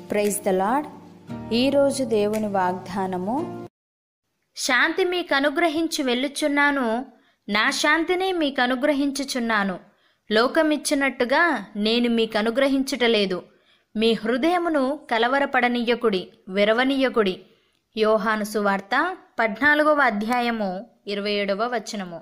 praise the lord ఈరోజు దేవుని వాగ్దానము శాంతి మీకు అనుగ్రహించి వెళ్ళుచున్నాను నా శాంతినే మీకు అనుగ్రహించుచున్నాను లోకమిచ్చినట్టుగా నేను మీకు అనుగ్రహించుటలేదు మీ హృదయమును కలవరపడనీయకుడి విరవనీయకుడి యోహాను సువార్త పద్నాలుగవ అధ్యాయము ఇరవై ఏడవ వచనము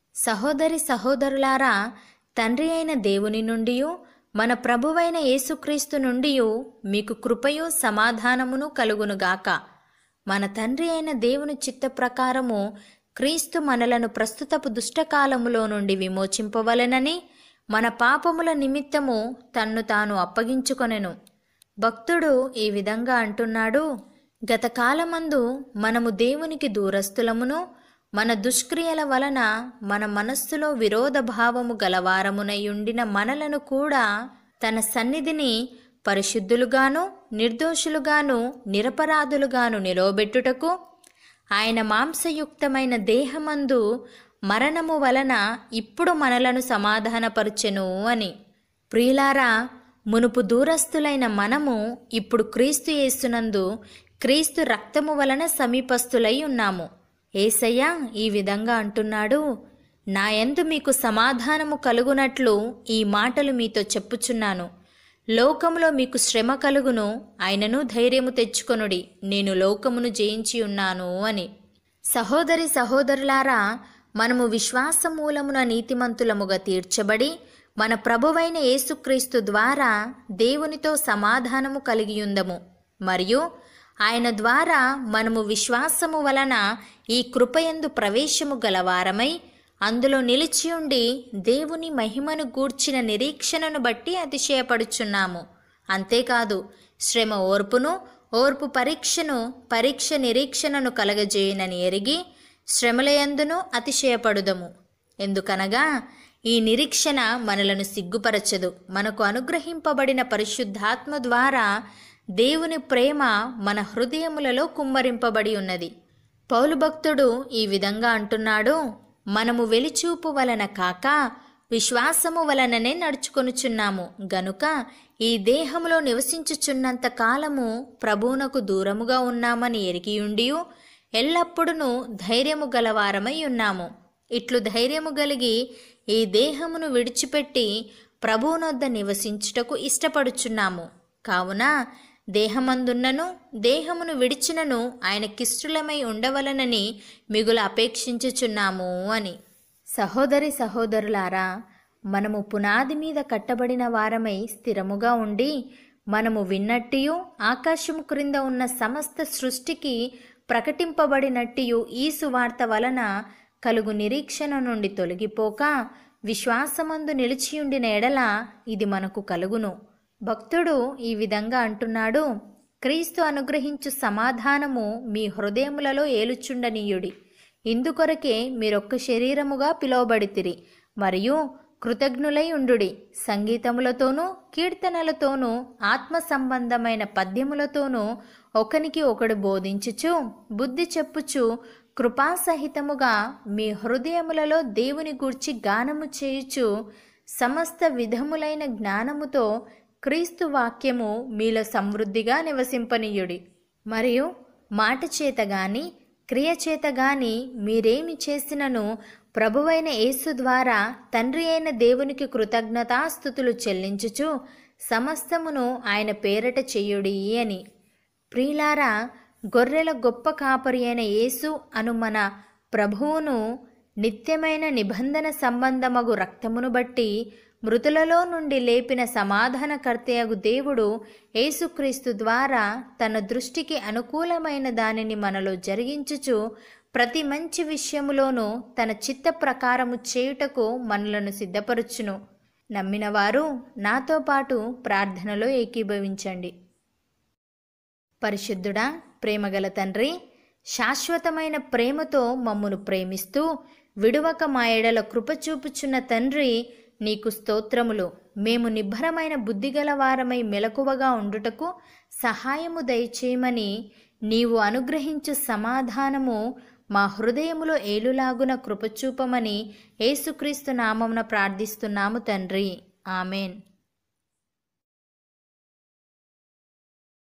సహోదరి సహోదరులారా తండ్రి అయిన దేవుని నుండి మన ప్రభువైన యేసుక్రీస్తు నుండి మీకు కృపయు సమాధానమును కలుగునుగాక మన తండ్రి అయిన దేవుని చిత్త ప్రకారము క్రీస్తు మనలను ప్రస్తుతపు దుష్టకాలములో నుండి విమోచింపవలెనని మన పాపముల నిమిత్తము తన్ను తాను అప్పగించుకొనెను భక్తుడు ఈ విధంగా అంటున్నాడు గత కాలమందు మనము దేవునికి దూరస్థులమును మన దుష్క్రియల వలన మన మనస్సులో విరోధ భావము గలవారమునయుండిన మనలను కూడా తన సన్నిధిని పరిశుద్ధులుగాను నిర్దోషులుగాను నిరపరాధులుగాను నిలవబెట్టుటకు ఆయన మాంసయుక్తమైన దేహమందు మరణము వలన ఇప్పుడు మనలను సమాధానపరచెను అని ప్రియులారా మునుపు దూరస్థులైన మనము ఇప్పుడు క్రీస్తు యేసునందు క్రీస్తు రక్తము వలన సమీపస్థులై ఉన్నాము ఏసయ్య ఈ విధంగా అంటున్నాడు నా యందు మీకు సమాధానము కలుగునట్లు ఈ మాటలు మీతో చెప్పుచున్నాను లోకములో మీకు శ్రమ కలుగును ఆయనను ధైర్యము తెచ్చుకొనుడి నేను లోకమును జయించి ఉన్నాను అని సహోదరి సహోదరులారా మనము విశ్వాసమూలమున నీతిమంతులముగా తీర్చబడి మన ప్రభువైన యేసుక్రీస్తు ద్వారా దేవునితో సమాధానము కలిగియుందము మరియు ఆయన ద్వారా మనము విశ్వాసము వలన ఈ కృపయందు ప్రవేశము గలవారమై అందులో నిలిచియుండి దేవుని మహిమను గూర్చిన నిరీక్షణను బట్టి అతిశయపడుచున్నాము అంతేకాదు శ్రమ ఓర్పును ఓర్పు పరీక్షను పరీక్ష నిరీక్షణను కలగజేయనని ఎరిగి శ్రమలయందును అతిశయపడుదము ఎందుకనగా ఈ నిరీక్షణ మనలను సిగ్గుపరచదు మనకు అనుగ్రహింపబడిన పరిశుద్ధాత్మ ద్వారా దేవుని ప్రేమ మన హృదయములలో కుమ్మరింపబడి ఉన్నది పౌలు భక్తుడు ఈ విధంగా అంటున్నాడు మనము వెలిచూపు వలన కాక విశ్వాసము వలననే నడుచుకొనుచున్నాము గనుక ఈ దేహములో నివసించుచున్నంత కాలము ప్రభువునకు దూరముగా ఉన్నామని ఎరిగియుండియు ఎల్లప్పుడూ ధైర్యము గలవారమై ఉన్నాము ఇట్లు ధైర్యము కలిగి ఈ దేహమును విడిచిపెట్టి ప్రభువునొద్ద నివసించుటకు ఇష్టపడుచున్నాము కావున దేహమందున్నను దేహమును విడిచినను ఆయనకిష్టులమై ఉండవలనని మిగులు అపేక్షించుచున్నాము అని సహోదరి సహోదరులారా మనము పునాది మీద కట్టబడిన వారమై స్థిరముగా ఉండి మనము విన్నట్టియు ఆకాశము క్రింద ఉన్న సమస్త సృష్టికి ప్రకటింపబడినట్టియు ఈ సువార్త వలన కలుగు నిరీక్షణ నుండి తొలగిపోక విశ్వాసమందు నిలిచియుండిన ఎడల ఇది మనకు కలుగును భక్తుడు ఈ విధంగా అంటున్నాడు క్రీస్తు అనుగ్రహించు సమాధానము మీ హృదయములలో ఏలుచుండనీయుడి ఇందుకొరకే మీరొక్క శరీరముగా పిలువబడితిరి మరియు కృతజ్ఞులై ఉండుడి సంగీతములతోనూ కీర్తనలతోనూ ఆత్మ సంబంధమైన పద్యములతోనూ ఒకనికి ఒకడు బోధించుచు బుద్ధి చెప్పుచు కృపాసహితముగా మీ హృదయములలో దేవుని గూర్చి గానము చేయుచు సమస్త విధములైన జ్ఞానముతో క్రీస్తు వాక్యము మీలో సమృద్ధిగా నివసింపనీయుడి మరియు మాట చేత గాని క్రియ చేత గాని మీరేమి చేసినను ప్రభువైన యేసు ద్వారా తండ్రి అయిన దేవునికి కృతజ్ఞతాస్థుతులు చెల్లించుచు సమస్తమును ఆయన పేరట చెయ్యుడి అని ప్రియులారా గొర్రెల గొప్ప కాపరి అయిన యేసు అను మన ప్రభువును నిత్యమైన నిబంధన సంబంధమగు రక్తమును బట్టి మృతులలో నుండి లేపిన సమాధానకర్తయగు దేవుడు యేసుక్రీస్తు ద్వారా తన దృష్టికి అనుకూలమైన దానిని మనలో జరిగించుచు ప్రతి మంచి విషయములోనూ తన చిత్త ప్రకారము చేయుటకు మనలను సిద్ధపరచును నమ్మినవారు నాతో పాటు ప్రార్థనలో ఏకీభవించండి పరిశుద్ధుడా ప్రేమగల తండ్రి శాశ్వతమైన ప్రేమతో మమ్మును ప్రేమిస్తూ విడువక మా ఎడల కృప చూపుచున్న తండ్రి నీకు స్తోత్రములు మేము నిబ్బరమైన బుద్ధిగల వారమై మెలకువగా ఉండుటకు సహాయము దయచేయమని నీవు అనుగ్రహించు సమాధానము మా హృదయములో ఏలులాగున కృపచూపమని యేసుక్రీస్తు నామమున ప్రార్థిస్తున్నాము తండ్రి ఆమెన్